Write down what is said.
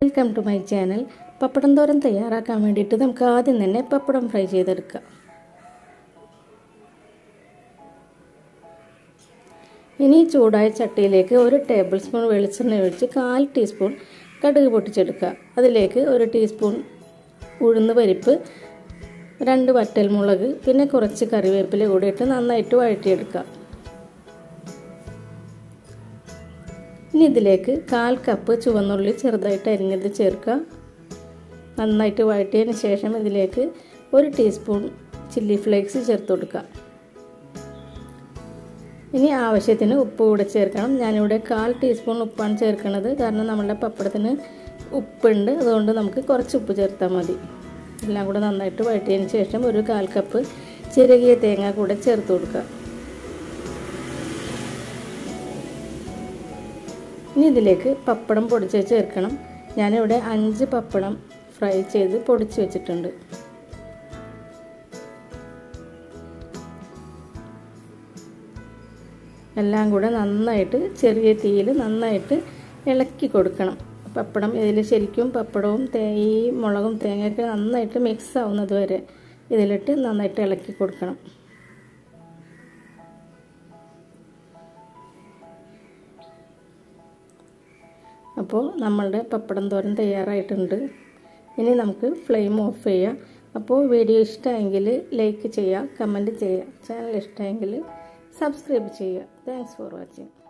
welcome to my channel പപ്പടം തോരൻ തയ്യാറാക്കാൻ വേണ്ടിയിട്ട് നമുക്ക് ആദ്യം തന്നെ പപ്പടം ഫ്രൈ ചെയ്തെടുക്കാം ഇനി ചൂടായ ചട്ടിയിലേക്ക് ഒരു ടേബിൾ സ്പൂൺ വെളിച്ചെണ്ണ ഒഴിച്ച് കാൽ ടീസ്പൂൺ കടുക് പൊട്ടിച്ചെടുക്കുക അതിലേക്ക് ഒരു ടീസ്പൂൺ ഉഴുന്ന് പരിപ്പ് രണ്ട് വറ്റൽമുളക് പിന്നെ കുറച്ച് കറിവേപ്പില കൂടി ഇട്ട് നന്നായിട്ട് വഴറ്റിയെടുക്കുക ഇനി ഇതിലേക്ക് കാൽ കപ്പ് ചുവന്നുള്ളി ചെറുതായിട്ട് അരിഞ്ഞത് ചേർക്കുക നന്നായിട്ട് വഴറ്റിയതിന് ശേഷം ഇതിലേക്ക് ഒരു ടീസ്പൂൺ ചില്ലി ഫ്ലേക്സ് ചേർത്ത് കൊടുക്കുക ഇനി ആവശ്യത്തിന് ഉപ്പ് കൂടെ ചേർക്കണം ഞാനിവിടെ കാൽ ടീസ്പൂൺ ഉപ്പാണ് ചേർക്കുന്നത് കാരണം നമ്മളുടെ പപ്പടത്തിന് ഉപ്പുണ്ട് അതുകൊണ്ട് നമുക്ക് കുറച്ച് ഉപ്പ് ചേർത്താൽ മതി എല്ലാം കൂടെ നന്നായിട്ട് വഴറ്റിയതിന് ശേഷം ഒരു കാൽ കപ്പ് ചിരകിയ തേങ്ങ കൂടെ ചേർത്ത് കൊടുക്കുക ഇനി ഇതിലേക്ക് പപ്പടം പൊടിച്ച് ചേർക്കണം ഞാനിവിടെ അഞ്ച് പപ്പടം ഫ്രൈ ചെയ്ത് പൊടിച്ച് വെച്ചിട്ടുണ്ട് എല്ലാം കൂടെ നന്നായിട്ട് ചെറിയ തീയിൽ നന്നായിട്ട് ഇളക്കി കൊടുക്കണം പപ്പടം ഇതിൽ ശരിക്കും പപ്പടവും ഈ മുളകും തേങ്ങയൊക്കെ നന്നായിട്ട് മിക്സ് ആവുന്നത് വരെ ഇതിലിട്ട് നന്നായിട്ട് ഇളക്കി കൊടുക്കണം അപ്പോൾ നമ്മളുടെ പപ്പടം തോരൻ തയ്യാറായിട്ടുണ്ട് ഇനി നമുക്ക് ഫ്ലെയിം ഓഫ് ചെയ്യാം അപ്പോൾ വീഡിയോ ഇഷ്ടമെങ്കിൽ ലൈക്ക് ചെയ്യുക കമൻറ്റ് ചെയ്യുക ചാനൽ ഇഷ്ടമെങ്കിൽ സബ്സ്ക്രൈബ് ചെയ്യുക താങ്ക്സ് ഫോർ വാച്ചിങ്